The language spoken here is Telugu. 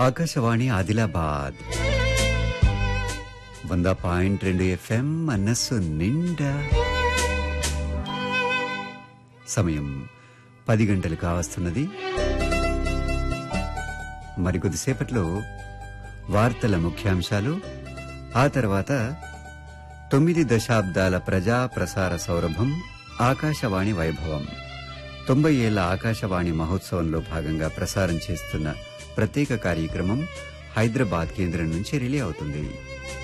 ఆకాశవాణి ఆదిలాబాద్ వంద పాయింట్ రెండు ఎఫ్ఎం మనస్సు నిండా సమయం పది గంటలు కావస్తున్నది మరికొద్దిసేపట్లో వార్తల ముఖ్యాంశాలు ఆ తర్వాత తొమ్మిది దశాబ్దాల ప్రజా ప్రసార సౌరభం ఆకాశవాణి వైభవం తొంభై ఏళ్ల ఆకాశవాణి మహోత్సవంలో భాగంగా ప్రసారం చేస్తున్న ప్రత్యేక కార్యక్రమం హైదరాబాద్ కేంద్రం నుంచి రిలే అవుతుంది